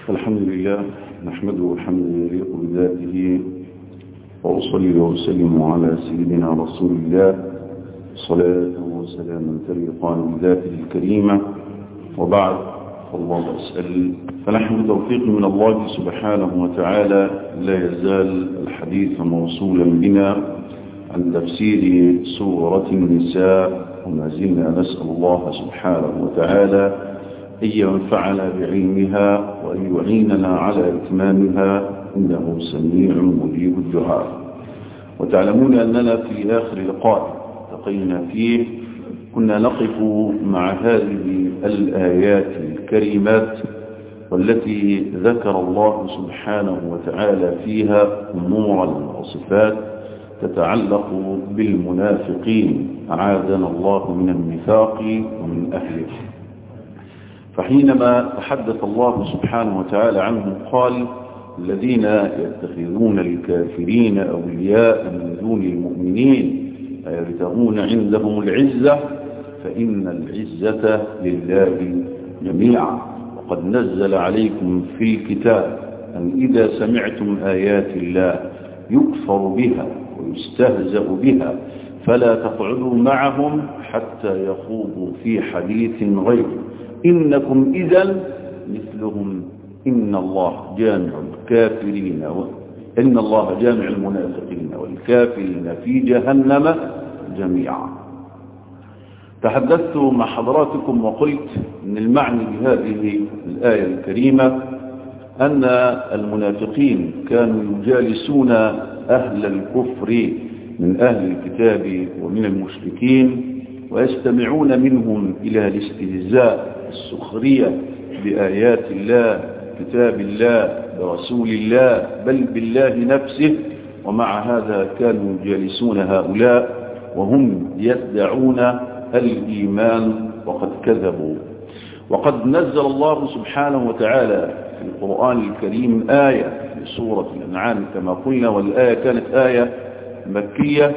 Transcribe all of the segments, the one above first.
الحمد لله نحمده حمدا يليق بذاته وأصلي وأسلم على سيدنا رسول الله صلاة وسلاما تليقان بذاته الكريمة وبعد فالله أسأل فنحن توفيق من الله سبحانه وتعالى لا يزال الحديث موصولا بنا عن تفسير سورة النساء وما زلنا نسأل الله سبحانه وتعالى أن ينفعنا بعلمها وأن يعيننا على إتمامها إنه سميع مجيب الدعاء وتعلمون أننا في آخر لقاء التقينا فيه كنا نقف مع هذه الآيات الكريمات والتي ذكر الله سبحانه وتعالى فيها أمورا وصفات تتعلق بالمنافقين أعاذنا الله من النفاق ومن أهله فحينما تحدث الله سبحانه وتعالى عنهم قال الذين يتخذون الكافرين أولياء من دون المؤمنين أيبتغون عندهم العزة فإن العزة لله جميعا وقد نزل عليكم في الكتاب أن إذا سمعتم آيات الله يكفر بها ويستهزأ بها فلا تقعدوا معهم حتى يخوضوا في حديث غيره إنكم إذا مثلهم إن الله جامع الكافرين و... إن الله جامع المنافقين والكافرين في جهنم جميعا تحدثت مع حضراتكم وقلت أن المعنى بهذه الآية الكريمة أن المنافقين كانوا يجالسون أهل الكفر من أهل الكتاب ومن المشركين ويستمعون منهم إلى الاستهزاء السخرية بآيات الله كتاب الله برسول الله بل بالله نفسه ومع هذا كانوا يجالسون هؤلاء وهم يدعون الإيمان وقد كذبوا وقد نزل الله سبحانه وتعالى في القرآن الكريم آية في سورة الأنعام كما قلنا والآية كانت آية مكية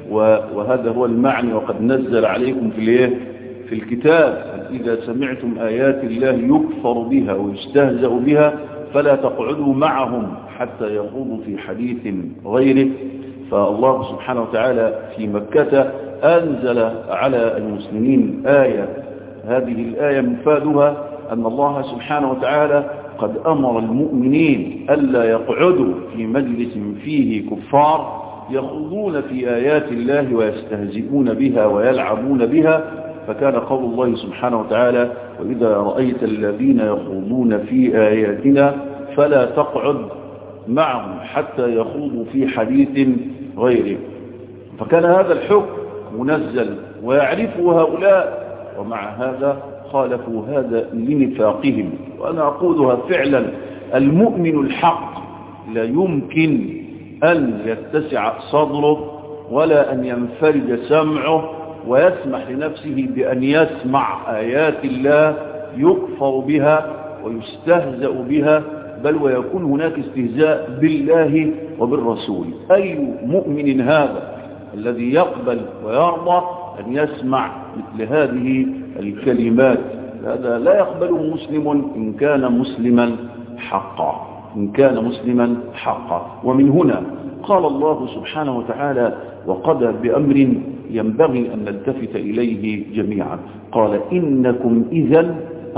وهذا هو المعنى وقد نزل عليكم في الايه في الكتاب إذا سمعتم آيات الله يكفر بها ويستهزأ بها فلا تقعدوا معهم حتى يخوضوا في حديث غيره فالله سبحانه وتعالى في مكة أنزل على المسلمين آية هذه الآية مفادها أن الله سبحانه وتعالى قد أمر المؤمنين ألا يقعدوا في مجلس فيه كفار يخوضون في آيات الله ويستهزئون بها ويلعبون بها فكان قول الله سبحانه وتعالى وإذا رأيت الذين يخوضون في آياتنا فلا تقعد معهم حتى يخوضوا في حديث غيره فكان هذا الحكم منزل ويعرفه هؤلاء ومع هذا خالفوا هذا لنفاقهم وأنا أقولها فعلا المؤمن الحق لا يمكن أن يتسع صدره ولا أن ينفرد سمعه ويسمح لنفسه بأن يسمع آيات الله يكفر بها ويستهزأ بها بل ويكون هناك استهزاء بالله وبالرسول أي مؤمن هذا الذي يقبل ويرضى أن يسمع مثل هذه الكلمات هذا لا يقبله مسلم إن كان مسلما حقا إن كان مسلما حقا ومن هنا قال الله سبحانه وتعالى وقضى بأمر ينبغي أن نلتفت إليه جميعا قال إنكم إذا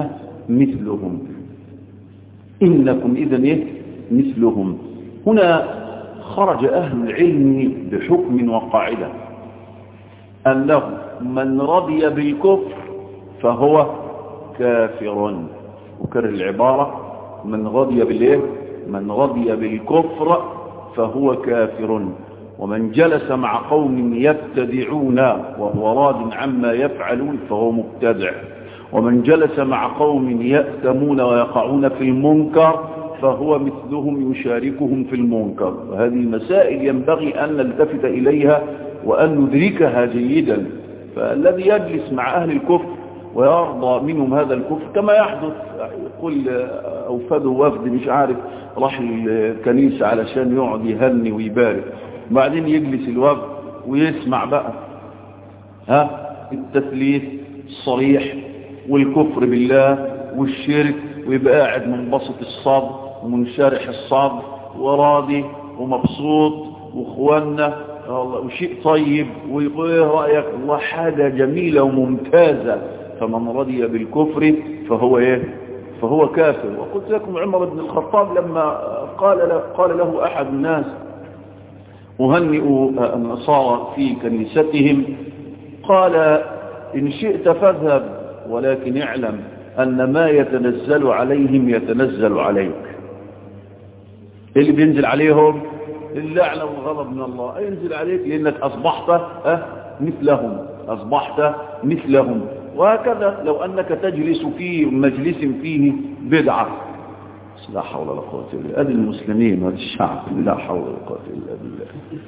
مثلهم إنكم إذا إيه مثلهم هنا خرج أهل العلم بحكم وقاعدة أنه من رضي بالكفر فهو كافر وكرر العبارة من رضي بالإيه من رضي بالكفر فهو كافر ومن جلس مع قوم يبتدعون وهو راض عما يفعلون فهو مبتدع ومن جلس مع قوم يأتمون ويقعون في المنكر فهو مثلهم يشاركهم في المنكر وهذه مسائل ينبغي أن نلتفت إليها وأن ندركها جيدا فالذي يجلس مع أهل الكفر ويرضى منهم هذا الكفر كما يحدث يقول أوفده وفد مش عارف راح الكنيسة علشان يقعد يهني ويبارك وبعدين يجلس الوفد ويسمع بقى ها التثليث الصريح والكفر بالله والشرك ويبقى قاعد منبسط الصدر ومنشرح الصدر وراضي ومبسوط واخوانا وشيء طيب ويقول ايه رأيك الله حاجة جميلة وممتازة فمن رضي بالكفر فهو ايه فهو كافر وقلت لكم عمر بن الخطاب لما قال له, قال له احد الناس أهنئوا النصارى في كنيستهم قال إن شئت فاذهب ولكن اعلم أن ما يتنزل عليهم يتنزل عليك اللي بينزل عليهم اللعنة والغضب من الله ينزل عليك لأنك أصبحت أه مثلهم أصبحت مثلهم وهكذا لو أنك تجلس في مجلس فيه بدعة لا حول ولا قوة إلا أدي المسلمين وهذا الشعب لا حول ولا قوة إلا بالله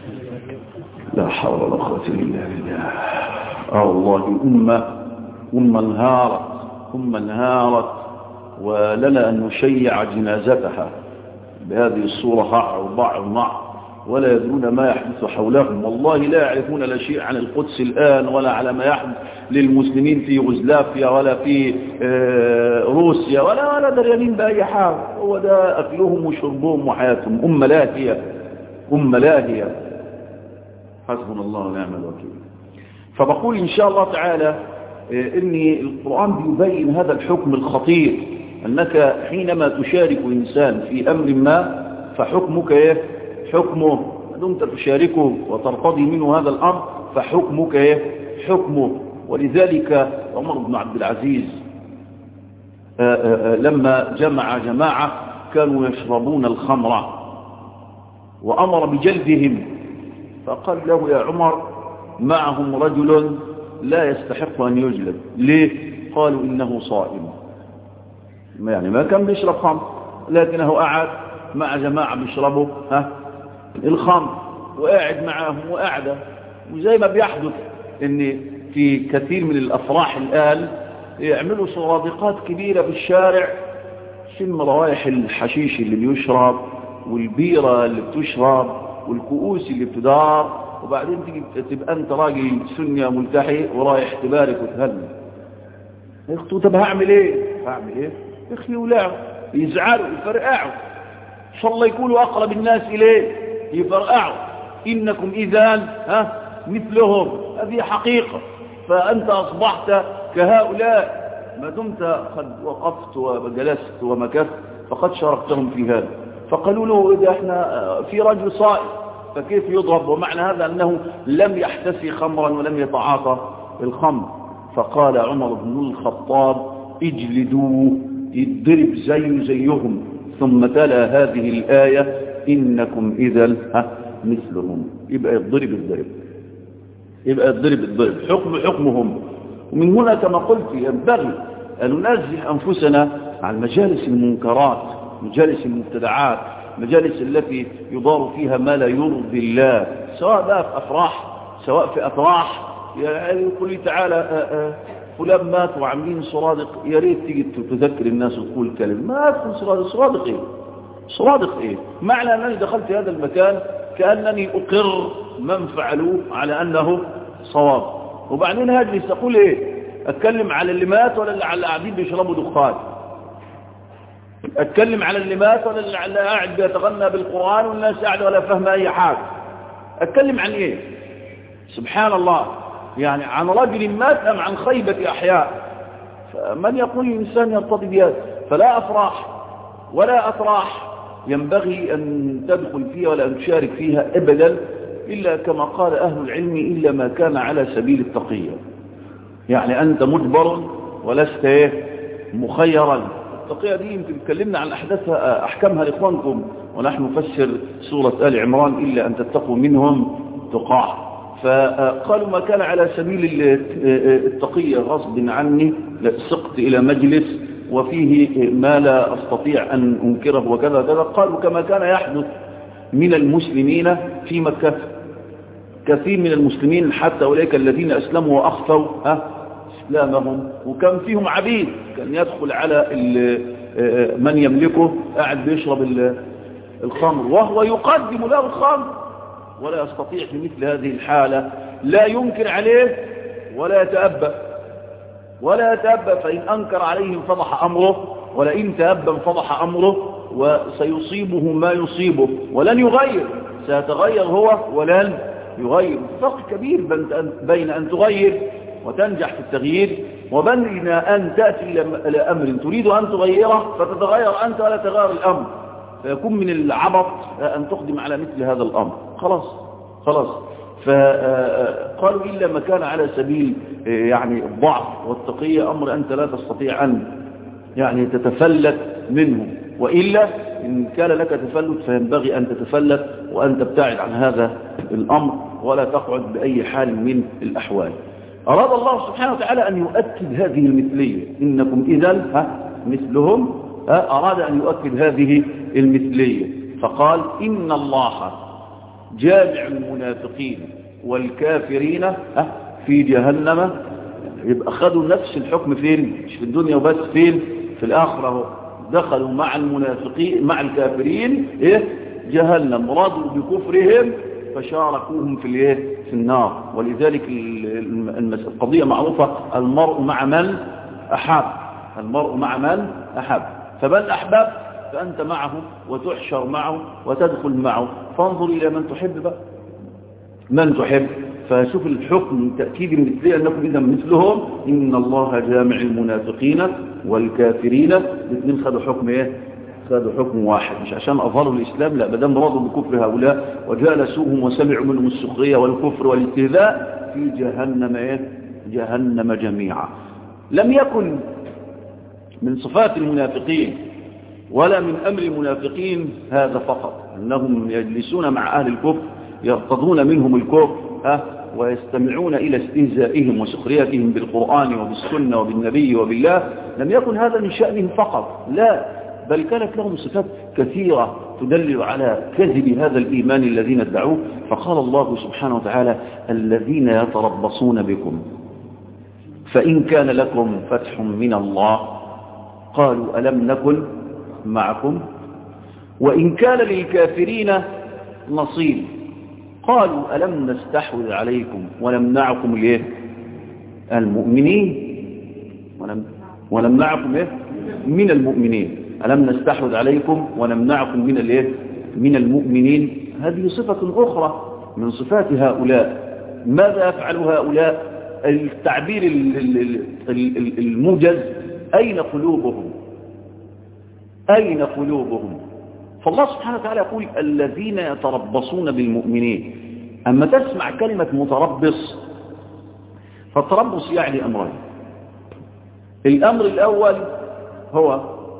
لا حول ولا قوة إلا بالله آه الله أمة أمة انهارت أمة انهارت ولنا أن نشيع جنازتها بهذه الصورة هع وضع ومع ولا يدرون ما يحدث حولهم والله لا يعرفون لا شيء عن القدس الآن ولا على ما يحدث للمسلمين في يوغوسلافيا ولا في روسيا ولا ولا دريانين بأي حال هو ده أكلهم وشربهم وحياتهم أمة لاهية أمة لاهية حسبنا الله ونعم الوكيل فبقول إن شاء الله تعالى إن القرآن بيبين هذا الحكم الخطير أنك حينما تشارك إنسان في أمر ما فحكمك إيه حكمه دمت تشاركه وترتضي منه هذا الأمر فحكمك إيه حكمه ولذلك عمر بن عبد العزيز آآ آآ لما جمع جماعة كانوا يشربون الخمر وأمر بجلدهم فقال له يا عمر معهم رجل لا يستحق أن يجلد ليه قالوا إنه صائم يعني ما كان بيشرب خمر لكنه قعد مع جماعة بيشربوا ها الخمر وقاعد معهم وقاعدة وزي ما بيحدث ان في كثير من الافراح الان يعملوا سرادقات كبيرة في الشارع شم روائح الحشيش اللي بيشرب والبيرة اللي بتشرب والكؤوس اللي بتدار وبعدين تيجي تبقى انت راجل سنية ملتحي ورايح تبارك وتهنى يا طب هعمل ايه هعمل ايه اخي ولعوا يزعلوا يفرقعوا ان شاء الله يكونوا اقرب الناس اليه يفرقعوا انكم اذا ها مثلهم هذه حقيقة فانت اصبحت كهؤلاء ما دمت قد وقفت وجلست ومكثت فقد شاركتهم في هذا فقالوا له اذا احنا في رجل صائم فكيف يضرب ومعنى هذا انه لم يحتسي خمرا ولم يتعاطى الخمر فقال عمر بن الخطاب اجلدوه يضرب زي زيهم ثم تلا هذه الآية إنكم إذا مثلهم يبقى يضرب الضرب يبقى يضرب الضرب حكم حكمهم ومن هنا كما قلت ينبغي أن ننزه أنفسنا عن مجالس المنكرات مجالس المبتدعات مجالس التي يضار فيها ما لا يرضي الله سواء بقى في أفراح سواء في أفراح يعني يقول لي تعالى آآ آآ فلان مات وعاملين صرادق يا ريت تيجي تذكر الناس وتقول كلمة ما تكون صرادق صرادق ايه صرادق ايه معنى انني دخلت هذا المكان كأنني اقر من فعلوه على انه صواب وبعدين هجلس اقول ايه اتكلم على اللي مات ولا اللي على قاعدين بيشربوا دخان اتكلم على اللي مات ولا اللي قاعد بيتغنى بالقرآن والناس قاعده ولا فاهمه اي حاجة اتكلم عن ايه سبحان الله يعني عن رجل مات أم عن خيبة أحياء فمن يقول الإنسان يرتضي بهذا فلا أفراح ولا أفراح ينبغي أن تدخل فيها ولا أن تشارك فيها أبدا إلا كما قال أهل العلم إلا ما كان على سبيل التقية يعني أنت مجبر ولست مخيرا التقية دي يمكن تكلمنا عن أحداثها أحكامها لإخوانكم ونحن نفسر سورة آل عمران إلا أن تتقوا منهم تقاع فقالوا ما كان على سبيل التقية غصب عني سقط إلى مجلس وفيه ما لا أستطيع أن أنكره وكذا كذا قالوا كما كان يحدث من المسلمين في مكة كثير من المسلمين حتى أولئك الذين أسلموا وأخفوا إسلامهم وكان فيهم عبيد كان يدخل على من يملكه قاعد بيشرب الخمر وهو يقدم له الخمر ولا يستطيع في مثل هذه الحالة لا ينكر عليه ولا يتأبى ولا يتأبى فإن أنكر عليه انفضح أمره ولئن تأبى انفضح أمره وسيصيبه ما يصيبه ولن يغير سيتغير هو ولن يغير فرق كبير بين أن تغير وتنجح في التغيير وبين أن تأتي إلى أمر تريد أن تغيره فتتغير أنت ولا تغير الأمر فيكون من العبط أن تقدم على مثل هذا الأمر خلاص خلاص فقالوا إلا ما كان على سبيل يعني الضعف والتقية أمر أنت لا تستطيع أن يعني تتفلت منه وإلا إن كان لك تفلت فينبغي أن تتفلت وأن تبتعد عن هذا الأمر ولا تقعد بأي حال من الأحوال أراد الله سبحانه وتعالى أن يؤكد هذه المثلية إنكم إذا مثلهم أراد أن يؤكد هذه المثلية فقال إن الله جامع المنافقين والكافرين في جهنم يبقى خدوا نفس الحكم فين مش في الدنيا وبس فين في الآخرة دخلوا مع المنافقين مع الكافرين إيه جهنم رضوا بكفرهم فشاركوهم في الايه في النار ولذلك القضية معروفة المرء مع من أحب المرء مع من أحب فمن أحبب فأنت معه وتحشر معه وتدخل معه فانظر إلى من تحب بقى من تحب فشوف الحكم تأكيد المثلية أنكم إذا مثلهم إن الله جامع المنافقين والكافرين الاثنين خدوا حكم إيه خدوا حكم واحد مش عشان أظهروا الإسلام لا بدم رضوا بكفر هؤلاء وجالسوهم وسمعوا منهم السخرية والكفر والاستهزاء في جهنم إيه جهنم جميعا لم يكن من صفات المنافقين ولا من أمر المنافقين هذا فقط أنهم يجلسون مع أهل الكفر يرتضون منهم الكفر ها ويستمعون إلى استهزائهم وسخريتهم بالقرآن وبالسنة وبالنبي وبالله لم يكن هذا من شأنهم فقط لا بل كانت لهم صفات كثيرة تدلل على كذب هذا الإيمان الذين ادعوه فقال الله سبحانه وتعالى الذين يتربصون بكم فإن كان لكم فتح من الله قالوا ألم نكن معكم وإن كان للكافرين نصيب قالوا ألم نستحوذ عليكم ونمنعكم ليه المؤمنين ولم ونمنعكم إيه؟ من المؤمنين ألم نستحوذ عليكم ونمنعكم من الايه من المؤمنين هذه صفة أخرى من صفات هؤلاء ماذا يفعل هؤلاء التعبير الموجز أين قلوبهم أين قلوبهم فالله سبحانه وتعالى يقول الذين يتربصون بالمؤمنين أما تسمع كلمة متربص فالتربص يعني أمرين الأمر الأول هو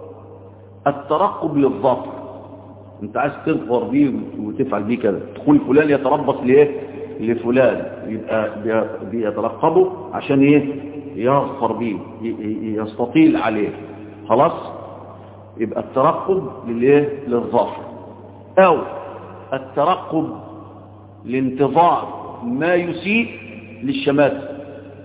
الترقب للظفر انت عايز تظفر بيه وتفعل بيه كذا تقول فلان يتربص ليه لفلان يبقى بيترقبه عشان ايه يظفر بيه يستطيل عليه خلاص يبقى الترقب للايه للظفر او الترقب لانتظار ما يسيء للشماتة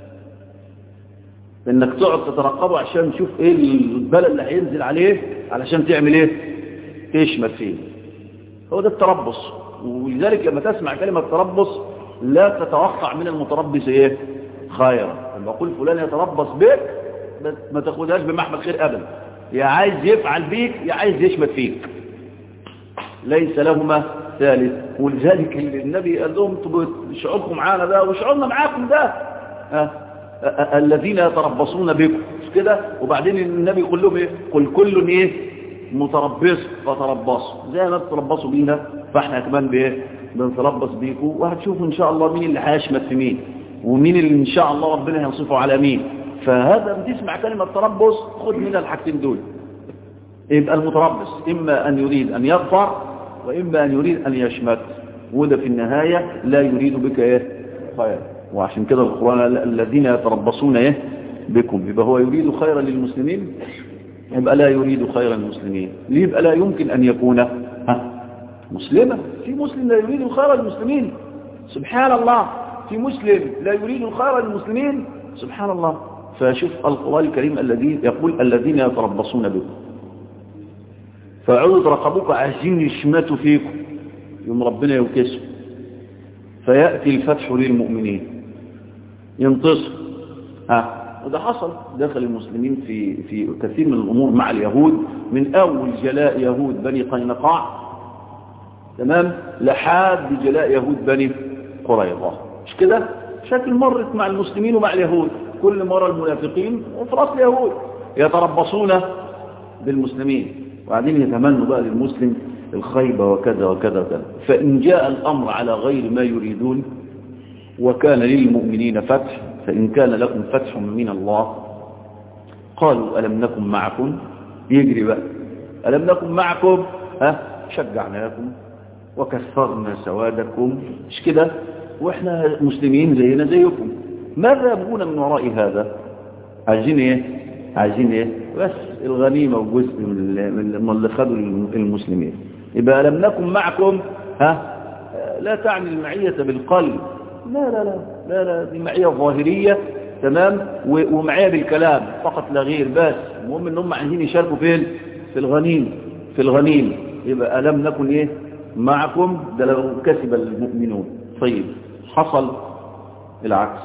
انك تقعد تترقبه عشان تشوف ايه البلد اللي هينزل عليه علشان تعمل ايه تشمت فيه هو ده التربص ولذلك لما تسمع كلمة تربص لا تتوقع من المتربص ايه خيرا لما اقول فلان يتربص بك ما تاخدهاش بمحمل خير ابدا يا عايز يفعل بيك يا عايز يشمت فيك ليس لهما ثالث ولذلك النبي قال لهم انتوا شعوركم معانا ده وشعورنا معاكم ده أه الذين يتربصون بكم مش كده وبعدين النبي يقول لهم ايه قل كل ايه متربص فتربصوا زي ما بتربصوا بينا فاحنا كمان بايه بنتربص بيكم وهتشوفوا ان شاء الله مين اللي هيشمت في مين ومين اللي ان شاء الله ربنا هينصفه على مين فهذا بتسمع كلمة تربص خد منها الحاجتين دول يبقى المتربص اما ان يريد ان يظفر واما ان يريد ان يشمت وده في النهاية لا يريد بك ايه خير وعشان كده القرآن الذين يتربصون ايه بكم يبقى هو يريد خيرا للمسلمين يبقى لا يريد خيرا للمسلمين ليه يبقى لا يمكن أن يكون ها مسلما في مسلم لا يريد الخير للمسلمين سبحان الله في مسلم لا يريد الخير للمسلمين سبحان الله فشوف القرآن الكريم الذي يقول الذين يتربصون بكم فعودوا ترقبوك عايزين يشمتوا فيكم يوم ربنا يوكسوا فيأتي الفتح للمؤمنين ينتصر ها وده حصل دخل المسلمين في في كثير من الأمور مع اليهود من أول جلاء يهود بني قينقاع تمام لحد جلاء يهود بني قريظة مش كده شكل مرت مع المسلمين ومع اليهود كل مرة المنافقين وفي الأصل يهود يتربصون بالمسلمين وبعدين يتمنوا بقى للمسلم الخيبة وكذا وكذا وكذا فإن جاء الأمر على غير ما يريدون وكان للمؤمنين فتح فإن كان لكم فتح من الله قالوا ألم نكن معكم يجري بقى ألم نكن معكم ها شجعناكم وكثرنا سوادكم مش كده واحنا مسلمين زينا زيكم ماذا يبغون من وراء هذا عايزين ايه عايزين ايه بس الغنيمة وجزء من اللي خدوا المسلمين يبقى لم نكن معكم ها لا تعني المعية بالقلب لا لا لا لا لا دي معية ظاهرية تمام ومعية بالكلام فقط لا غير بس المهم ان هم عايزين يشاركوا فين في الغنيم في الغنيم يبقى ألم نكن ايه معكم ده لو كسب المؤمنون طيب حصل العكس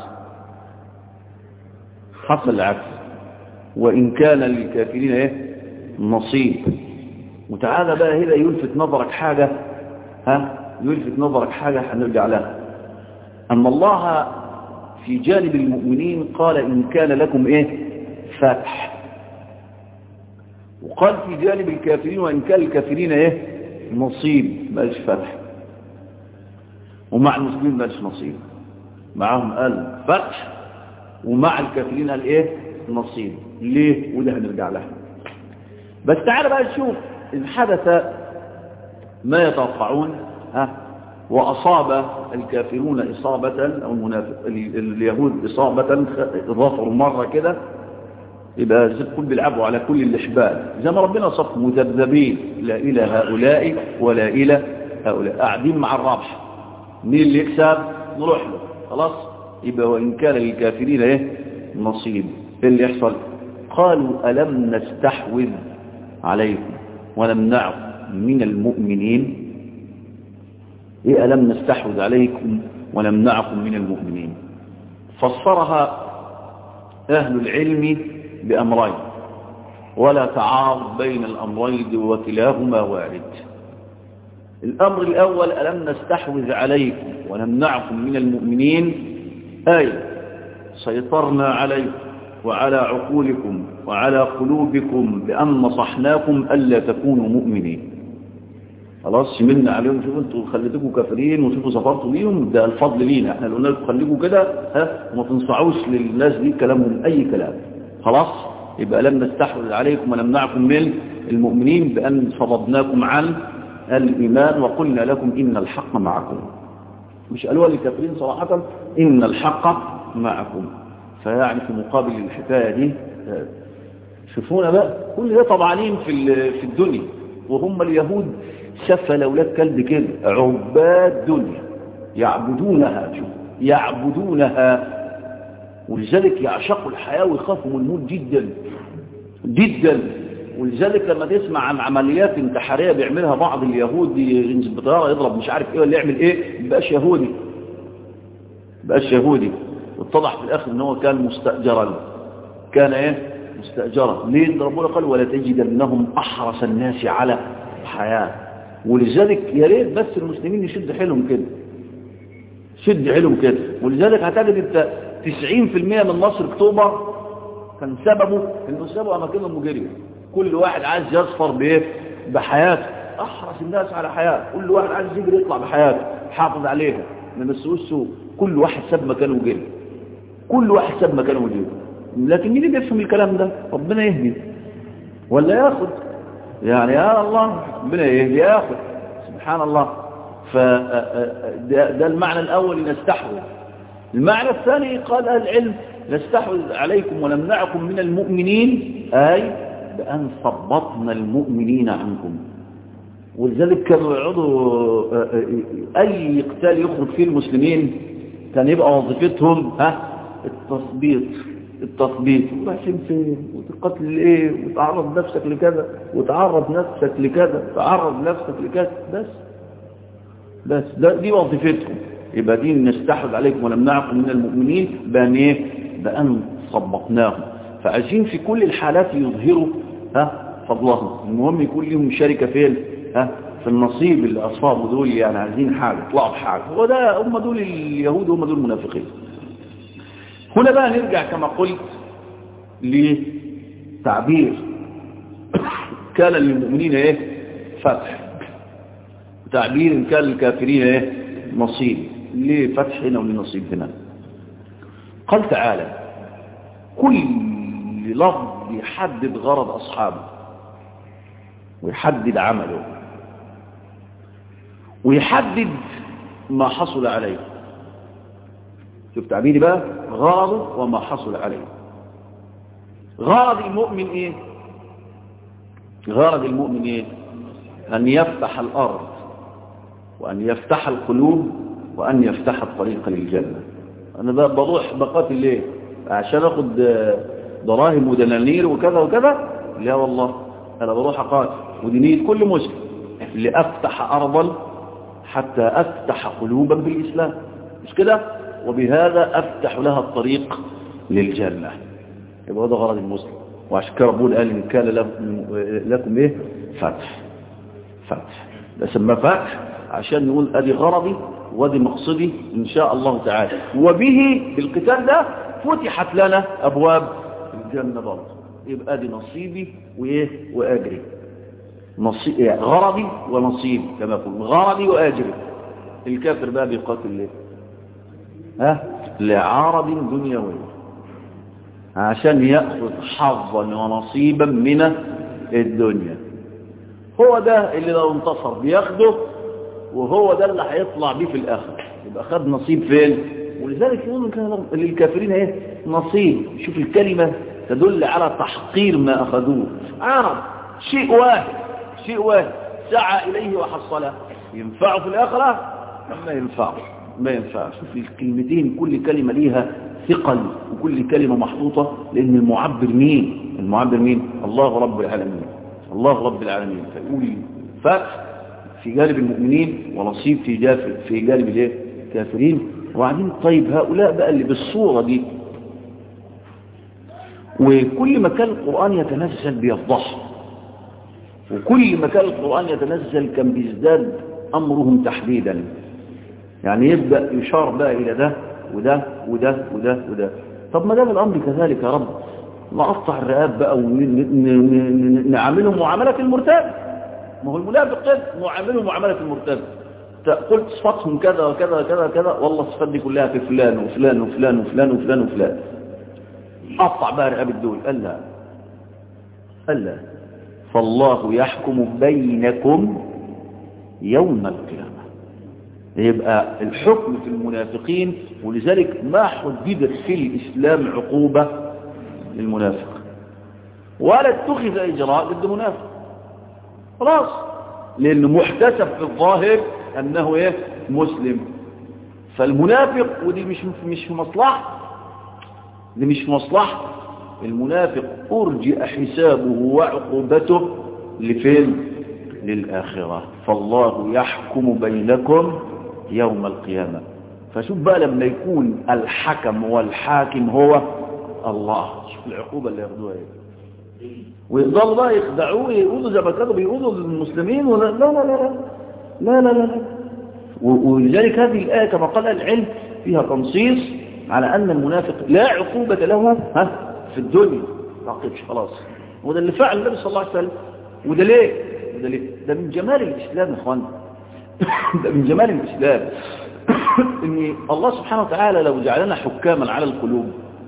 حصل العكس وإن كان للكافرين ايه نصيب وتعالى بقى هنا يلفت نظرك حاجة ها يلفت نظرك حاجة هنرجع لها أن الله في جانب المؤمنين قال إن كان لكم إيه فتح وقال في جانب الكافرين وإن كان الكافرين إيه نصيب مالش فتح ومع المسلمين مالش نصيب معهم قال فتح ومع الكافرين قال إيه نصيب ليه وده هنرجع لها بس تعال بقى نشوف إن حدث ما يتوقعون ها وأصاب الكافرون إصابة أو المنافق اليهود إصابة ظفروا مرة كده يبقى كل بيلعبوا على كل الإحبال زي ما ربنا صف مذبذبين لا إلى هؤلاء ولا إلى هؤلاء قاعدين مع الرابح مين اللي يكسب نروح له خلاص يبقى وإن كان للكافرين إيه نصيب إيه اللي يحصل قالوا ألم نستحوذ عليكم ونمنعكم من المؤمنين إيه ألم نستحوذ عليكم ونمنعكم من المؤمنين فسرها أهل العلم بأمرين ولا تعارض بين الأمرين وكلاهما وارد الأمر الأول ألم نستحوذ عليكم ونمنعكم من المؤمنين أي سيطرنا عليكم وعلى عقولكم وعلى قلوبكم بأن نصحناكم ألا تكونوا مؤمنين خلاص شملنا عليهم شوفوا انتوا خليتكم كافرين وشوفوا سفرتوا بيهم ده الفضل لينا احنا قلنا لكم خليكم كده ها وما تنصعوش للناس دي كلامهم اي كلام خلاص يبقى لم نستحوذ عليكم ونمنعكم من المؤمنين بأن صددناكم عن الإيمان وقلنا لكم إن الحق معكم مش قالوها للكافرين صراحة إن الحق معكم فيعني في مقابل الحكاية دي شوفونا بقى كل ده طبعانين في في الدنيا وهم اليهود سفل أولاد كلب كده عباد دنيا يعبدونها شوف يعبدونها ولذلك يعشقوا الحياة ويخافوا من الموت جدا جدا ولذلك لما تسمع عن عمليات انتحارية بيعملها بعض اليهود ينزل بطيارة يضرب مش عارف ايه ولا يعمل ايه مبقاش يهودي مبقاش يهودي واتضح في الاخر ان هو كان مستأجرا كان ايه مستأجرا ليه ربنا قال ولا تجدنهم احرص الناس على حياة ولذلك يا ريت بس المسلمين يشد حيلهم كده شد حيلهم كده ولذلك هتجد انت 90% من نصر اكتوبر كان سببه انه سابوا اماكنهم مجريه كل واحد عايز يظفر بايه بحياته احرص الناس على حياته كل واحد عايز يجري يطلع بحياته حافظ عليها ما نسوش سوء كل واحد ساب مكانه وجري كل واحد ساب مكانه وجري لكن مين اللي بيفهم الكلام ده ربنا يهدي ولا ياخد يعني يا الله ربنا يهدي ياخد سبحان الله فده ده المعنى الاول نستحوذ المعنى الثاني قال أهل العلم نستحوذ عليكم ونمنعكم من المؤمنين أي بأن صبطنا المؤمنين عنكم ولذلك كانوا يقعدوا أي قتال يخرج فيه المسلمين كان يبقى وظيفتهم ها التثبيط التثبيط رايحين فين وتقتل ايه وتعرض نفسك لكذا وتعرض نفسك لكذا تعرض نفسك لكذا بس بس ده دي وظيفتهم يبقى دي نستحوذ عليكم ونمنعكم من المؤمنين بأن ايه بأن صبقناهم فعايزين في كل الحالات يظهروا ها فضلهم المهم يكون لهم شركة فين ها في النصيب اللي أصابوا دول يعني عايزين حاجة طلعوا بحاجة وده هم دول اليهود هم دول المنافقين هنا بقى نرجع كما قلت لتعبير كان للمؤمنين ايه فتح تعبير كان للكافرين ايه نصيب ليه فتح هنا ولنصيب هنا قال تعالى كل لفظ يحدد غرض أصحابه ويحدد عمله ويحدد ما حصل عليه شوف تعبيري بقى غرضه وما حصل عليه غرض المؤمن ايه غرض المؤمن ايه ان يفتح الارض وان يفتح القلوب وان يفتح الطريق للجنة انا بقى بروح بقاتل ليه عشان اخد دراهم ودنانير وكذا وكذا لا والله انا بروح اقاتل ودي نية كل مسلم لأفتح أرضا حتى أفتح قلوبا بالإسلام مش كده وبهذا أفتح لها الطريق للجنة يبقى هذا غرض المسلم وعشان كده ربنا قال إن كان لكم إيه فتح فتح ده سماه فتح عشان نقول أدي غرضي وادي مقصدي إن شاء الله تعالى وبه بالقتال ده فتحت لنا أبواب الجنة برضه يبقى دي نصيبي وإيه وأجري نصيب يعني غرضي ونصيبي كما يقول غرضي وأجري الكافر بقى بيقاتل ليه ها لعرض دنيوي عشان يأخذ حظا ونصيبا من الدنيا هو ده اللي لو انتصر بياخده وهو ده اللي هيطلع بيه في الآخر يبقى خد نصيب فين ولذلك يقولوا كان للكافرين ايه نصيب شوف الكلمة تدل على تحقير ما أخذوه عرض شيء واحد شيء واحد سعى إليه وحصله ينفعه في الآخرة ما ينفعه ما ينفعه شوف الكلمتين كل كلمة ليها ثقل وكل كلمة محطوطة لأن المعبر مين المعبر مين الله رب العالمين الله رب العالمين فيقول فتح في جانب المؤمنين ونصيب في جانب في جانب الايه الكافرين وبعدين طيب هؤلاء بقى اللي بالصورة دي وكل ما كان القرآن يتنزل بيفضحهم وكل ما كان القرآن يتنزل كان بيزداد أمرهم تحديدا يعني يبدأ يشار بقى إلى ده وده وده وده وده طب ما دام الأمر كذلك يا رب نقطع الرقاب بقى ونعاملهم معاملة المرتاب ما هو المنافق كده نعاملهم معاملة المرتاب قلت صفاتهم كذا وكذا وكذا وكذا والله الصفات دي كلها في فلان وفلان وفلان وفلان وفلان وفلان قطع بقى رقاب الدول قال لا قال لا فالله يحكم بينكم يوم القيامة يبقى الحكم في المنافقين ولذلك ما حددت في الإسلام عقوبة للمنافق ولا اتخذ إجراء ضد منافق خلاص لأنه محتسب في الظاهر أنه إيه مسلم فالمنافق ودي مش مش في مصلحة دي مش في مصلحة المنافق أرجئ حسابه وعقوبته لفين للآخرة فالله يحكم بينكم يوم القيامة فشوف بقى لما يكون الحكم والحاكم هو الله شوف العقوبة اللي ياخدوها ايه ويفضلوا بقى يخدعوه يقولوا زي ما كانوا بيقولوا للمسلمين ولا لا لا لا لا لا لا لا ولذلك هذه الآية كما قال العلم فيها تنصيص على أن المنافق لا عقوبة له ها في الدنيا ما عقبش خلاص وده اللي فعل النبي صلى الله عليه وسلم وده ليه وده ليه ده من جمال الإسلام يا اخوان ده من جمال الإسلام ان الله سبحانه وتعالى لو جعلنا حكاما على القلوب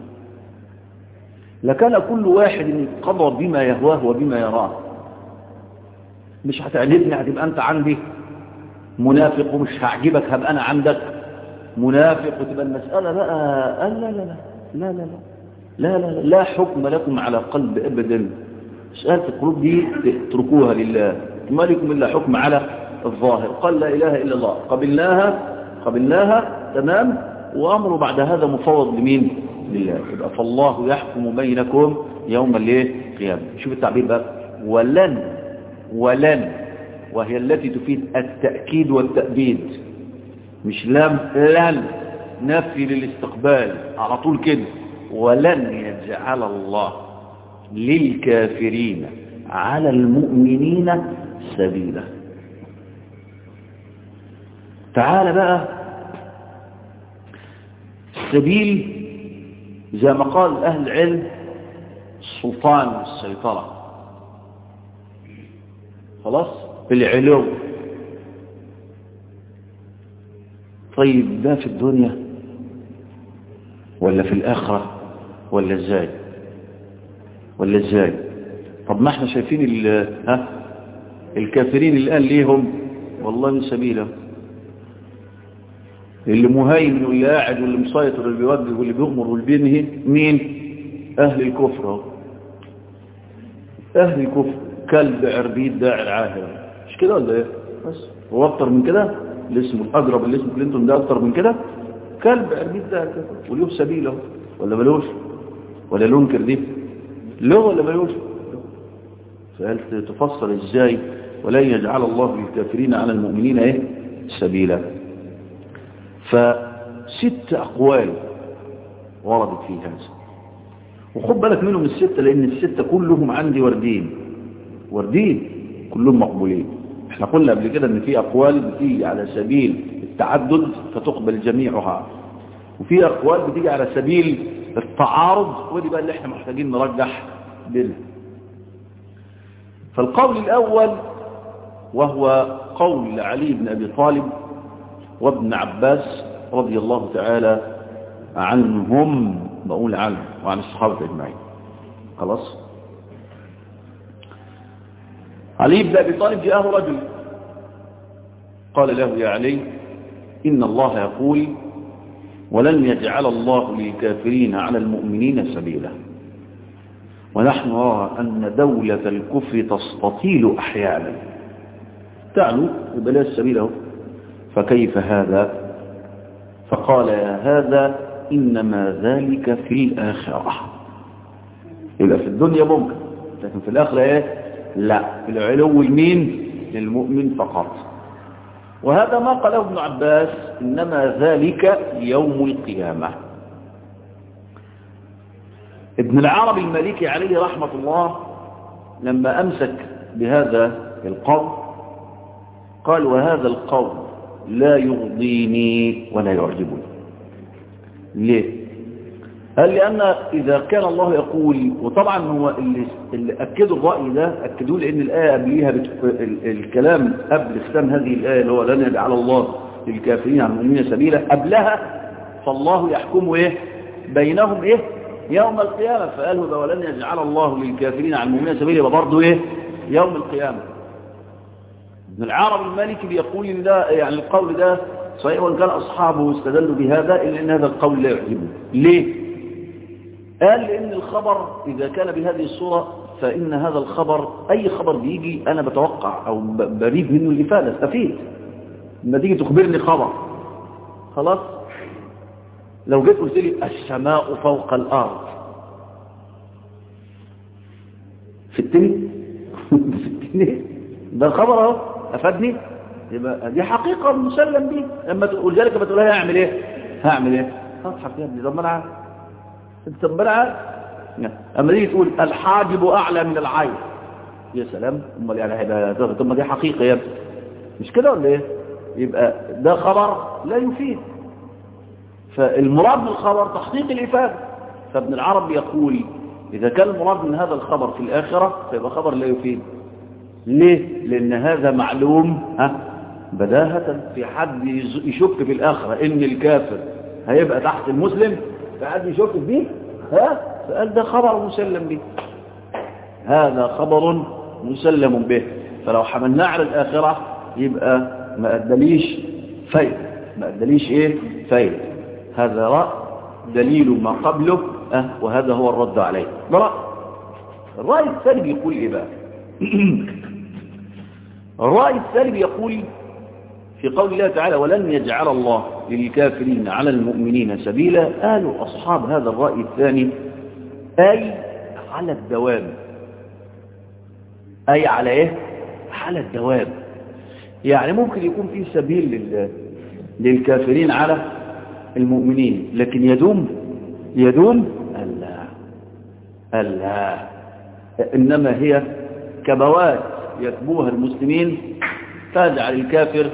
لكان كل واحد قضى بما يهواه وبما يراه مش هتعجبني هتبقى انت عندي منافق ومش هعجبك هبقى انا عندك منافق وتبقى المسألة بقى لا لا لا لا لا لا لا لا لا, لا حكم لكم على قلب ابدا مسألة القلوب دي اتركوها لله ما لكم إلا حكم على الظاهر قال لا إله إلا الله قبلناها قبلناها تمام وأمر بعد هذا مفوض لمين لله يبقى فالله يحكم بينكم يوم الايه قيامة شوف التعبير بقى ولن ولن وهي التي تفيد التأكيد والتأبيد مش لم لن نفي للاستقبال على طول كده ولن يجعل الله للكافرين على المؤمنين سبيلا تعال بقى السبيل زي ما قال أهل العلم السلطان والسيطرة خلاص العلو طيب ده في الدنيا ولا في الآخرة ولا ازاي ولا ازاي طب ما احنا شايفين ها الكافرين الآن ليهم والله سبيله اللي مهيمن واللي قاعد واللي مسيطر واللي بيوجه واللي بيغمر واللي بينهي مين اهل الكفر اهو اهل الكفر كلب عربيد داعي عاهر مش كده ولا ايه بس هو اكتر من كده اللي اسمه الاقرب اللي اسمه كلينتون ده اكتر من كده كلب عربيد داعي وله سبيل اهو ولا ملوش ولا لونكر دي له ولا ملوش فهل تفسر ازاي ولن يجعل الله للكافرين على المؤمنين ايه سبيلا فست أقوال وردت في هذا وخد بالك منهم الستة لأن الستة كلهم عندي وردين وردين كلهم مقبولين احنا قلنا قبل كده ان في أقوال بتيجي على سبيل التعدد فتقبل جميعها وفي أقوال بتيجي على سبيل التعارض ودي بقى اللي احنا محتاجين نرجح بينها فالقول الأول وهو قول علي بن أبي طالب وابن عباس رضي الله تعالى عنهم بقول عنه وعن الصحابة اجمعين خلاص علي بن أبي طالب جاءه رجل قال له يا علي إن الله يقول ولن يجعل الله للكافرين على المؤمنين سبيلا ونحن نرى أن دولة الكفر تستطيل أحيانا تعلو وبلا السبيل اهو فكيف هذا فقال يا هذا إنما ذلك في الآخرة يبقى في الدنيا ممكن لكن في الآخرة ايه لا العلو المين للمؤمن فقط وهذا ما قاله ابن عباس إنما ذلك يوم القيامة ابن العربي المالكي عليه رحمة الله لما أمسك بهذا القول قال وهذا القول لا يغضيني ولا يعجبني ليه قال لأن إذا كان الله يقول وطبعا هو اللي, اللي أكدوا الرأي ده أكدوا لأن الآية قبليها بت... الكلام قبل ختام هذه الآية اللي هو لن يجعل الله للكافرين عن المؤمنين سبيلا قبلها فالله يحكم إيه بينهم إيه يوم القيامة فقالوا ده ولن يجعل الله للكافرين عن المؤمنين سبيلا يبقى برضه إيه يوم القيامة ابن العرب المالكي بيقول ان ده يعني القول ده صحيح وان كان اصحابه استدلوا بهذا الا ان هذا القول لا يعجبه ليه قال لان الخبر اذا كان بهذه الصوره فان هذا الخبر اي خبر بيجي انا بتوقع او بريد منه الافاده استفيد لما تيجي تخبرني خبر خلاص لو جيت قلت لي السماء فوق الارض في التني في التني ده الخبر اهو افادني يبقى دي حقيقة مسلم بيه لما تقول ذلك بتقول لها هعمل ايه هعمل ايه اضحك يا ابني طب ما انا عارف انت طب ما انا عارف اما تيجي تقول الحاجب اعلى من العين يا سلام امال يعني هيبقى طب ما دي حقيقة يا ابني مش كده ولا ايه يبقى ده خبر لا يفيد فالمراد بالخبر تحقيق الافاده فابن العرب يقول اذا كان المراد من هذا الخبر في الاخره فيبقى خبر لا يفيد ليه لان هذا معلوم ها بداهة في حد يشك في الاخرة ان الكافر هيبقى تحت المسلم فحد يشك فيه ها فقال ده خبر مسلم به هذا خبر مسلم به فلو حملناه على الاخرة يبقى ما ادليش فايدة ما ادليش ايه فايدة هذا رأي دليل ما قبله أه وهذا هو الرد عليه ده رأي الرأي الثاني بيقول ايه بقى الرأي الثالث يقول في قول الله تعالى ولن يجعل الله للكافرين على المؤمنين سبيلا قالوا أصحاب هذا الرأي الثاني أي على الدوام أي على إيه على الدوام يعني ممكن يكون في سبيل لل... للكافرين على المؤمنين لكن يدوم يدوم قال لا إنما هي كبوات يكبوها المسلمين تجعل الكافر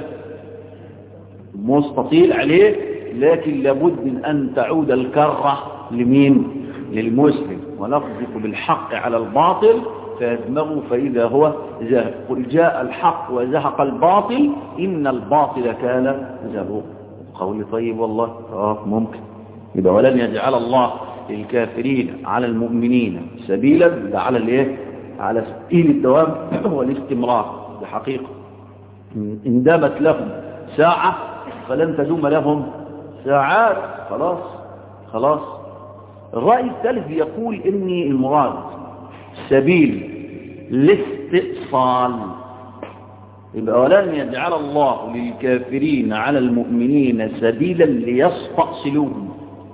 مستطيل عليه لكن لابد من أن تعود الكرة لمين للمسلم ونقذف بالحق على الباطل فيدمغه فإذا هو زاهق قل جاء الحق وزهق الباطل إن الباطل كان زهوق قول طيب والله آه ممكن يبقى ولن يجعل الله للكافرين على المؤمنين سبيلا ده على الايه على سبيل الدوام والاستمرار بحقيقة إن دامت لهم ساعة فلن تدوم لهم ساعات خلاص خلاص الرأي الثالث يقول إني المراد سبيل الاستئصال يبقى ولن يجعل الله للكافرين على المؤمنين سبيلا ليستأصلوهم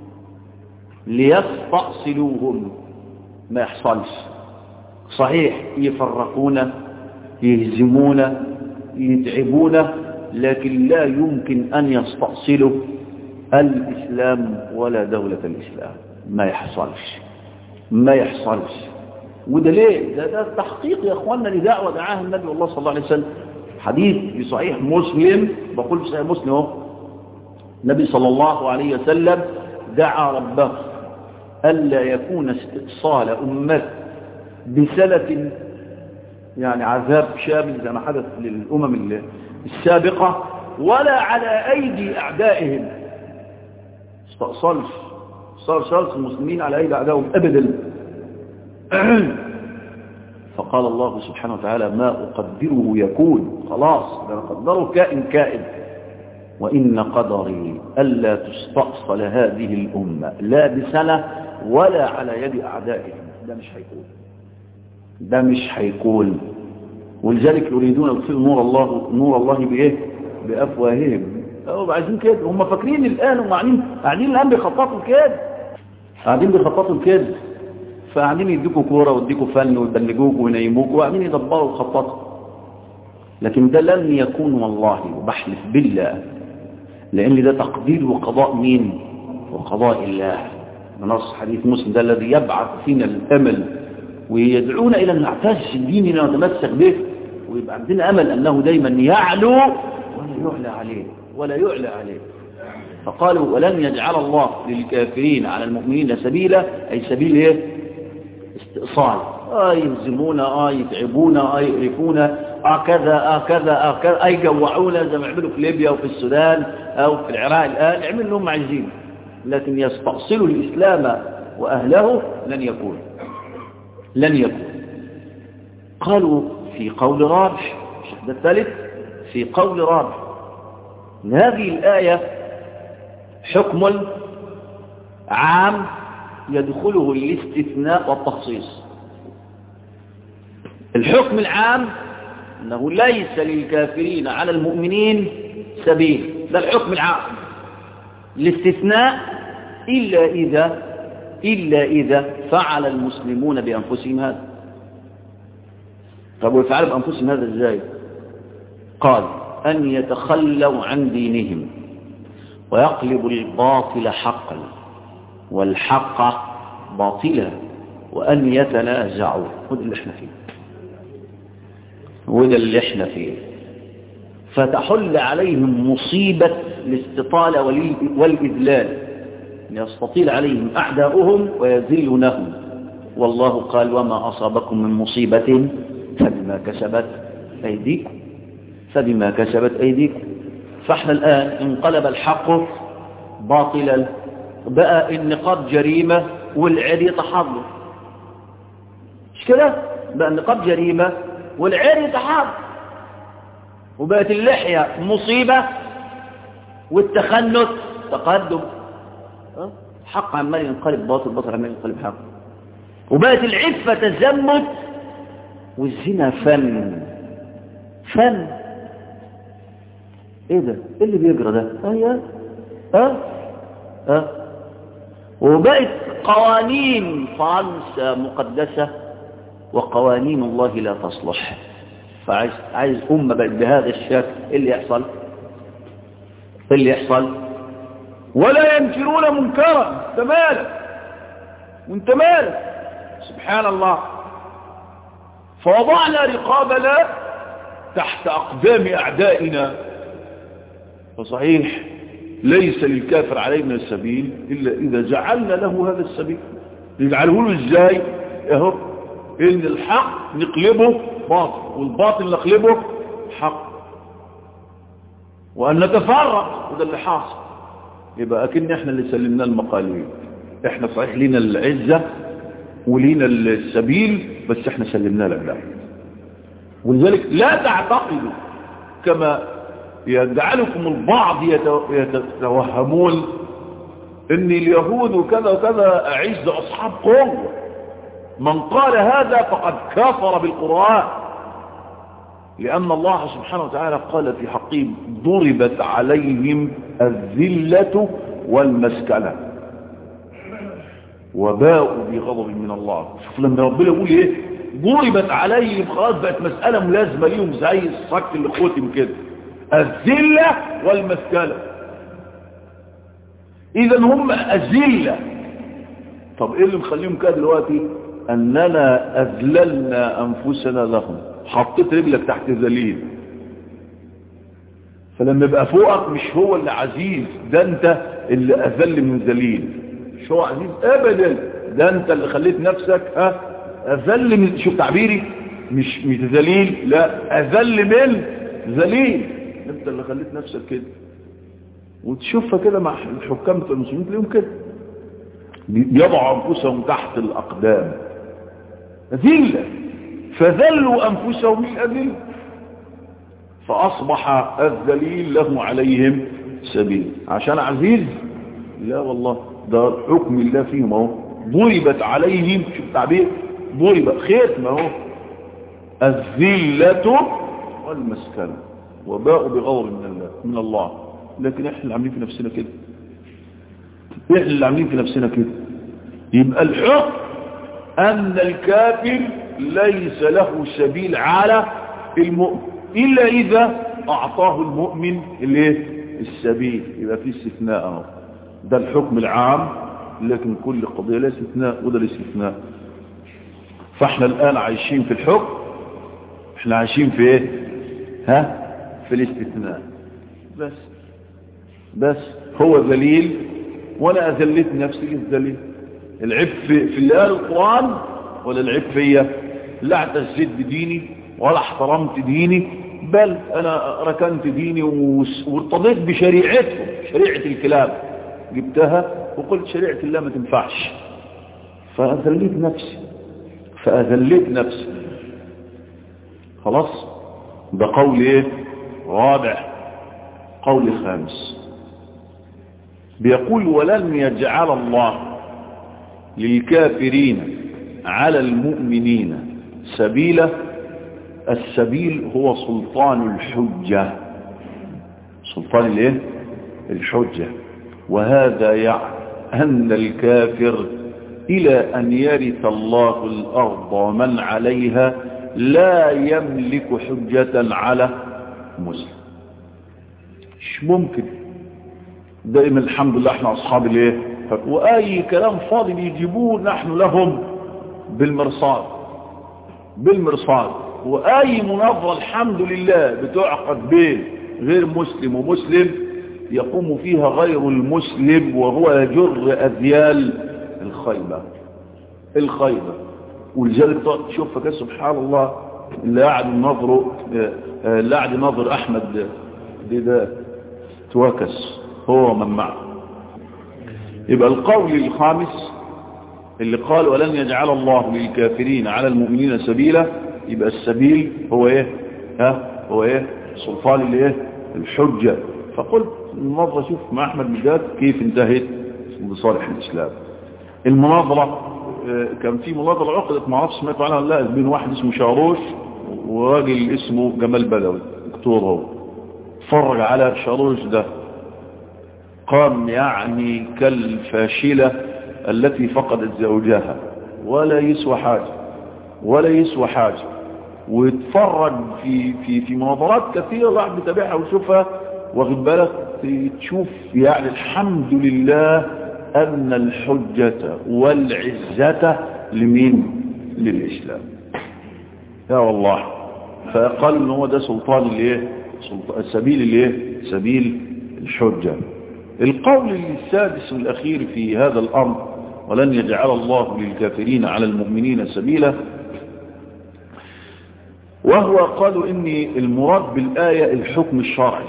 ليستأصلوهم ما يحصلش صحيح يفرقون يهزمون يتعبون لكن لا يمكن أن يستأصلوا الإسلام ولا دولة الإسلام ما يحصلش ما يحصلش وده ليه ده, ده تحقيق يا اخوانا لدعوة دعاها النبي والله صلى الله عليه وسلم حديث في صحيح مسلم بقول في صحيح مسلم اهو النبي صلى الله عليه وسلم دعا ربه ألا يكون استئصال أمته بسلة يعني عذاب شامل زي ما حدث للأمم السابقة ولا على أيدي أعدائهم استأصلش استأصلش المسلمين على أيدي أعدائهم أبدا فقال الله سبحانه وتعالى ما أقدره يكون خلاص ده قدره كائن كائن وإن قدري ألا تستأصل هذه الأمة لا بسنة ولا على يد أعدائهم ده مش هيكون ده مش هيكون ولذلك يريدون يطفئوا نور الله نور الله بايه بافواههم هم عايزين كده هم فاكرين الان هم قاعدين قاعدين الان بيخططوا كده قاعدين بيخططوا كده فقاعدين يديكوا كوره ويديكوا فن ويبلجوك وينيموك وقاعدين يدبروا ويخططوا لكن ده لن يكون والله وبحلف بالله لان ده تقدير وقضاء مين وقضاء الله نص حديث مسلم ده الذي يبعث فينا الامل ويدعونا إلى أن نعتز ديننا ونتمسك به ويبقى عندنا أمل أنه دايما يعلو ولا يعلى عليه ولا يعلى عليه فقالوا ولن يجعل الله للكافرين على المؤمنين سبيلا أي سبيل إيه؟ استئصال آه يهزمون آه يتعبون آه يقرفون آه كذا آه كذا آه كذا آه يجوعونا زي ما يعملوا في ليبيا وفي السودان أو في العراق الآن يعملوا اللي هم عايزين لكن يستأصلوا الإسلام وأهله لن يكون لن يكون قالوا في قول رابع الشهد الثالث في قول رابع هذه الآية حكم عام يدخله الاستثناء والتخصيص الحكم العام أنه ليس للكافرين على المؤمنين سبيل ده الحكم العام الاستثناء إلا إذا إلا إذا فعل المسلمون بأنفسهم هذا طب ويفعلوا بأنفسهم هذا إزاي قال أن يتخلوا عن دينهم ويقلبوا الباطل حقا والحق باطلا وأن يتنازعوا وده اللي احنا فيه وده اللي احنا فيه فتحل عليهم مصيبة الاستطالة والإذلال يستطيل عليهم أعداؤهم ويذلونهم والله قال وما أصابكم من مصيبة فبما كسبت أيديكم فبما كسبت أيديكم فاحنا الآن انقلب الحق باطلا بقى النقاب جريمة والعير يتحضر مش كده بقى النقاب جريمة والعير يتحضر وبقت اللحية مصيبة والتخنث تقدم حق عمال ينقلب باطل باطل عمال ينقلب حق وبقت العفة تزمت والزنا فن فن ايه ده ايه اللي بيجرى ده اه اه اه وبقت قوانين فرنسا مقدسة وقوانين الله لا تصلح فعايز عايز أمة بقت بهذا الشكل ايه اللي يحصل ايه اللي يحصل ولا ينكرون منكرا انت مالك وانت مالك سبحان الله فوضعنا رقابنا تحت أقدام أعدائنا فصحيح ليس للكافر علينا السبيل إلا إذا جعلنا له هذا السبيل نجعله له إزاي اهو إن الحق نقلبه باطل والباطل نقلبه حق وأن نتفرق وده اللي حاصل يبقى أكن احنا اللي سلمنا المقاليد احنا صحيح لنا العزة ولينا السبيل بس احنا سلمنا لك ده ولذلك لا تعتقدوا كما يجعلكم البعض يتوهمون ان اليهود وكذا وكذا اعز اصحاب قوة من قال هذا فقد كفر بالقرآن لأن الله سبحانه وتعالى قال في حقهم ضربت عليهم الذلة والمسكنة وباءوا بغضب من الله شوف لما ربنا يقول ايه ضربت عليهم خلاص بقت مسألة ملازمة ليهم زي الصك اللي ختم كده الذلة والمسكنة اذا هم أذلة طب ايه اللي مخليهم كده دلوقتي اننا اذللنا انفسنا لهم حطيت رجلك تحت ذليل فلما يبقى فوقك مش هو اللي عزيز ده انت اللي اذل من ذليل مش هو عزيز ابدا ده انت اللي خليت نفسك ها اذل من شوف تعبيري مش مش ذليل لا اذل من ذليل انت اللي خليت نفسك كده وتشوفها كده مع الحكام في المسلمين تلاقيهم كده يضعوا انفسهم تحت الاقدام ذله فذلوا أنفسهم الأذل فأصبح الذليل له عليهم سبيل عشان عزيز لا والله ده حكم الله فيهم اهو ضربت عليهم شوف التعبير ضربت ختم اهو الذلة والمسكنة وباءوا بغضب من الله من الله لكن احنا اللي عاملين في نفسنا كده احنا اللي عاملين في نفسنا كده يبقى الحكم ان الكافر ليس له سبيل على المؤمن إلا إذا أعطاه المؤمن الايه السبيل يبقى في استثناء اهو ده الحكم العام لكن كل قضية لا استثناء وده الاستثناء فاحنا الآن عايشين في الحكم احنا عايشين في ايه ها في الاستثناء بس بس هو ذليل وانا اذلت نفسي للذليل العيب في, في اللي قال القرآن ولا العيب فيا لا اعتزيت بديني ولا احترمت ديني بل انا ركنت ديني وارتضيت بشريعتهم شريعة الكلاب جبتها وقلت شريعة الله ما تنفعش فأذليت نفسي فأذليت نفسي خلاص ده قول ايه رابع قول خامس بيقول ولن يجعل الله للكافرين على المؤمنين سبيلا السبيل هو سلطان الحجة سلطان الايه الحجة وهذا يعني أن الكافر إلى أن يرث الله الأرض ومن عليها لا يملك حجة على مسلم مش ممكن دائما الحمد لله احنا أصحاب الايه وأي كلام فاضي بيجيبوه نحن لهم بالمرصاد بالمرصاد وأي منظرة الحمد لله بتعقد بين غير مسلم ومسلم يقوم فيها غير المسلم وهو يجر أذيال الخيبة الخيبة ولذلك تشوف كده سبحان الله اللي قاعد نظره اللي قاعد نظر أحمد دي ده توكس هو من معه يبقى القول الخامس اللي قال ولن يجعل الله للكافرين على المؤمنين سبيلا يبقى السبيل هو ايه ها هو ايه سلطان الايه الحجة فقلت المناظرة شوف مع احمد مجاد كيف انتهت بصالح الاسلام المناظرة كان في مناظرة عقدت ما اعرفش سمعت عنها لا بين واحد اسمه شاروش وراجل اسمه جمال بدوي دكتور هو اتفرج على شاروش ده قام يعني كالفاشلة التي فقدت زوجها ولا يسوى حاجة ولا يسوى حاجة ويتفرج في في في مناظرات كثيرة الواحد بيتابعها ويشوفها واخد بالك تشوف يعني الحمد لله أن الحجة والعزة لمين للإسلام يا والله فقال ان هو ده سلطان الايه سلطان السبيل الايه سبيل الحجة القول السادس والأخير في هذا الأمر ولن يجعل الله للكافرين على المؤمنين سبيلا وهو قالوا إن المراد بالآية الحكم الشرعي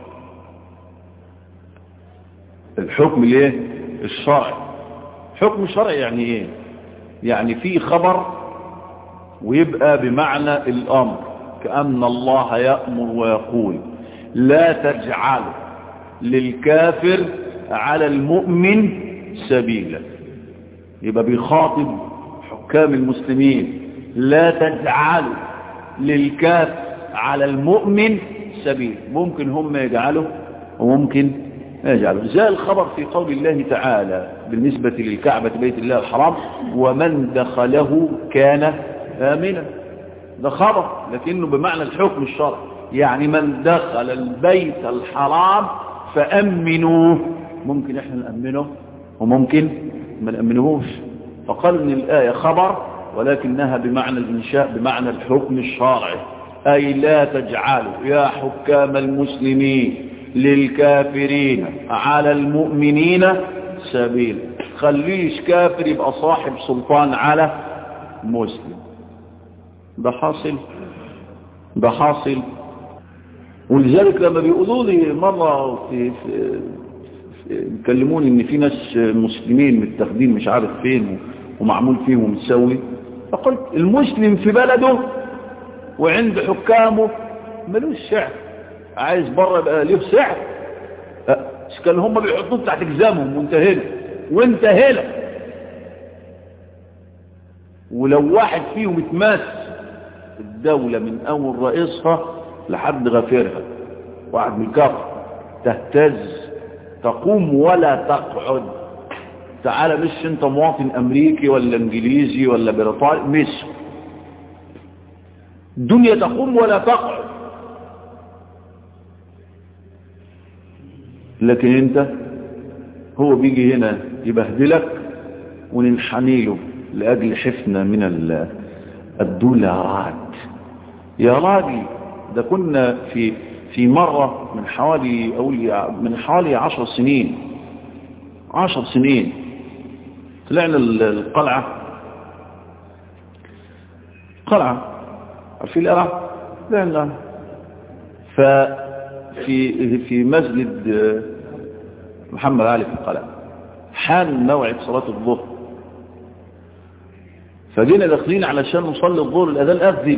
الحكم الايه الشرعي حكم شرعي يعني ايه يعني في خبر ويبقى بمعنى الامر كأن الله يأمر ويقول لا تجعل للكافر على المؤمن سبيلا يبقى بيخاطب حكام المسلمين لا تجعل للكافر على المؤمن سبيل ممكن هم يجعلوا وممكن يجعله زي الخبر في قول الله تعالى بالنسبة للكعبة بيت الله الحرام ومن دخله كان آمنا ده خبر لكنه بمعنى الحكم الشرعي يعني من دخل البيت الحرام فأمنوه ممكن احنا نأمنه وممكن ما نأمنهوش فقال ان الآية خبر ولكنها بمعنى الإنشاء بمعنى الحكم الشرعي أي لا تجعلوا يا حكام المسلمين للكافرين على المؤمنين سبيل خليش كافر يبقى صاحب سلطان على مسلم ده حاصل ده حاصل ولذلك لما بيقولوا لي مرة في, في يكلموني ان في ناس مسلمين متاخدين مش عارف فين ومعمول فيهم ومتسوي فقلت المسلم في بلده وعند حكامه ملوش سعر عايز بره يبقى له سعر كان هم بيحطوه تحت جزامهم وانت هنا وانت هنا ولو واحد فيهم اتماس الدولة من اول رئيسها لحد غفيرها واحد من الكفر تهتز تقوم ولا تقعد تعالى مش انت مواطن امريكي ولا انجليزي ولا بريطاني مش الدنيا تقوم ولا تقعد لكن انت هو بيجي هنا يبهدلك وننحني له لأجل حفنة من الدولارات يا راجل ده كنا في في مرة من حوالي أقول من حوالي عشر سنين عشر سنين طلعنا القلعة قلعة عارفين القلعة طلعنا ففي في مسجد محمد علي في القلعة حان موعد صلاة الظهر فجينا داخلين علشان نصلي الظهر الأذان أذن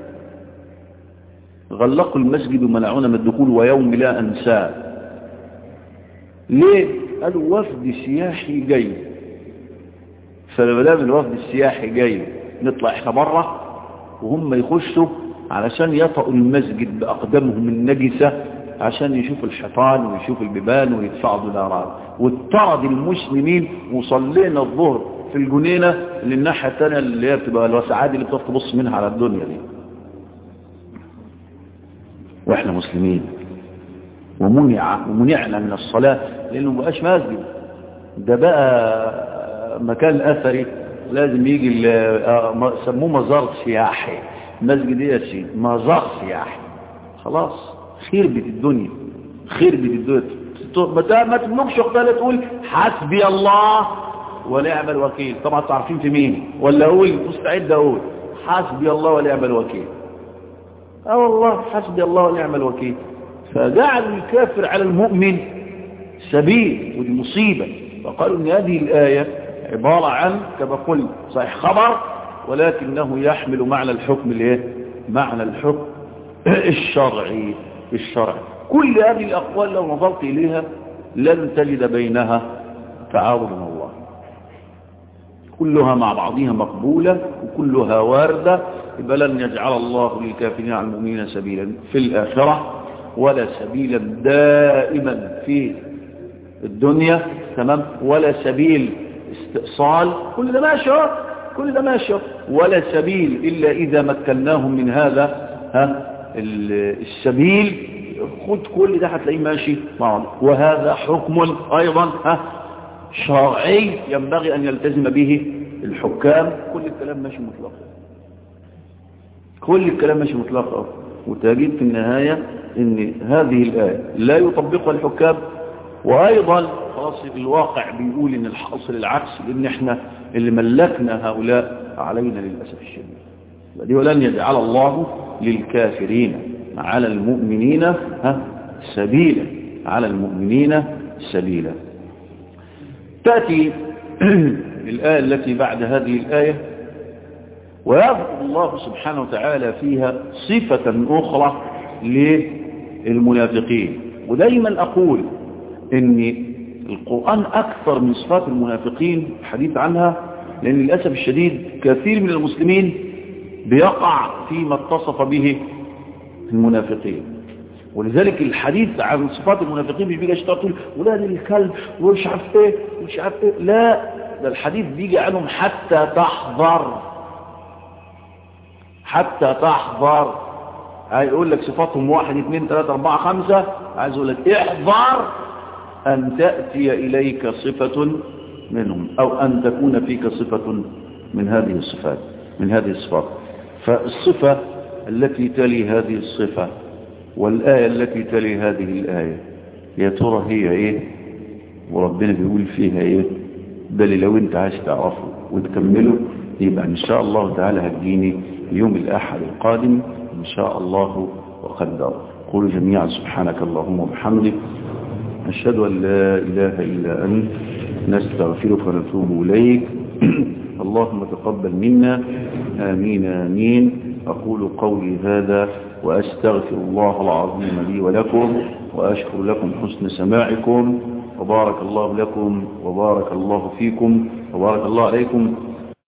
غلقوا المسجد ومنعونا من الدخول ويوم لا أنساه ليه؟ قالوا وفد سياحي جاي فلما دام الوفد السياحي جاي نطلع احنا بره وهم يخشوا علشان يطأوا المسجد بأقدامهم النجسة عشان يشوفوا الحيطان ويشوفوا البيبان ويدفعوا دولارات واضطرد المسلمين وصلينا الظهر في الجنينة اللي الناحية الثانية اللي هي بتبقى الوسعات اللي بتقف تبص منها على الدنيا دي واحنا مسلمين ومنع ومنعنا من الصلاة لانه مبقاش مسجد ده بقى مكان اثري لازم يجي سموه مزار سياحي المسجد ايه يا سيدي مزار سياحي خلاص خربت الدنيا خربت الدنيا ما تملكش وقتها تقول حسبي الله ونعم الوكيل طبعا تعرفين في مين ولا اقول مستعد اقول حسبي الله ونعم الوكيل اه والله حسبي الله ونعم الوكيل فجعل الكافر على المؤمن سبيل ودي مصيبة فقالوا ان هذه الآية عبارة عن كما قلت صحيح خبر ولكنه يحمل معنى الحكم الايه معنى الحكم الشرعي الشرعي كل هذه الأقوال لو نظرت إليها لن تجد بينها تعارض الله كلها مع بعضها مقبولة وكلها واردة يبقى لن يجعل الله للكافرين على المؤمنين سبيلا في الآخرة ولا سبيلا دائما في الدنيا تمام ولا سبيل استئصال كل ده ماشي كل ده ماشي ولا سبيل إلا إذا مكناهم من هذا ها السبيل خد كل ده هتلاقيه ماشي مع وهذا حكم أيضا ها شرعي ينبغي أن يلتزم به الحكام كل الكلام ماشي مطلقا كل الكلام ماشي مطلقا وتجد في النهاية ان هذه الآية لا يطبقها الحكام وأيضا خلاص الواقع بيقول ان الحاصل العكس لان احنا اللي ملكنا هؤلاء علينا للأسف الشديد دي ولن يجعل الله للكافرين على المؤمنين ها سبيلا على المؤمنين سبيلا تأتي الآية التي بعد هذه الآية ويذكر الله سبحانه وتعالى فيها صفة أخرى للمنافقين ودايما أقول ان القرآن أكثر من صفات المنافقين الحديث عنها لأن للأسف الشديد كثير من المسلمين بيقع فيما اتصف به المنافقين ولذلك الحديث عن صفات المنافقين مش بيجي اشتغل تقول ولاد الكلب ومش عارف ايه ومش عارف ايه لا ده الحديث بيجي عنهم حتى تحذر حتى تحذر هيقول لك صفاتهم واحد اثنين ثلاثة اربعة خمسة عايز اقول لك احذر ان تأتي اليك صفة منهم او ان تكون فيك صفة من هذه الصفات من هذه الصفات فالصفة التي تلي هذه الصفة والآية التي تلي هذه الآية يا ترى هي ايه وربنا بيقول فيها ايه بل لو انت عايز تعرفه وتكمله يبقى ان شاء الله تعالى هتجيني يوم الاحد القادم ان شاء الله وقدر قولوا جميعا سبحانك اللهم وبحمدك أشهد أن لا إله إلا أنت نستغفرك ونتوب إليك اللهم تقبل منا آمين آمين أقول قولي هذا وأستغفر الله العظيم لي ولكم وأشكر لكم حسن سماعكم وبارك الله لكم وبارك الله فيكم وبارك الله عليكم